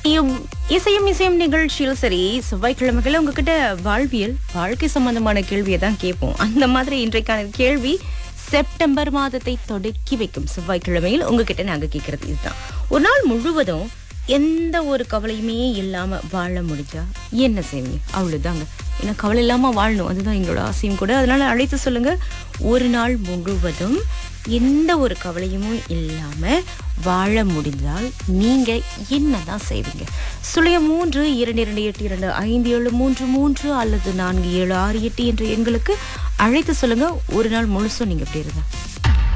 இம்- இசையும் இசையும் நிகழ்ச்சியில் சரி செவ்வாய்க்கிழமைகள் உங்ககிட்ட வாழ்வியல் வாழ்க்கை சம்பந்தமான கேள்வியை தான் கேட்போம் அந்த மாதிரி இன்றைக்கான கேள்வி செப்டம்பர் மாதத்தை தொடக்கி வைக்கும் செவ்வாய்க்கிழமையில் உங்ககிட்ட நாங்க கேட்கறது இதுதான் ஒரு நாள் முழுவதும் எந்த ஒரு கவலையுமே இல்லாம வாழ முடிஞ்சா என்ன செய்வீங்க அவ்வளவுதாங்க ஏன்னா கவலை இல்லாம வாழணும் அதுதான் எங்களோட ஆசையும் கூட அதனால அழைத்து சொல்லுங்க ஒரு நாள் முழுவதும் எந்த ஒரு கவலையுமே இல்லாம வாழ முடிந்தால் நீங்க என்னதான் செய்வீங்க சுழிய மூன்று இரண்டு இரண்டு எட்டு இரண்டு ஐந்து ஏழு மூன்று மூன்று அல்லது நான்கு ஏழு ஆறு எட்டு என்ற எண்களுக்கு அழைத்து சொல்லுங்க ஒரு நாள் முழுசும் நீங்க எப்படி இருந்தா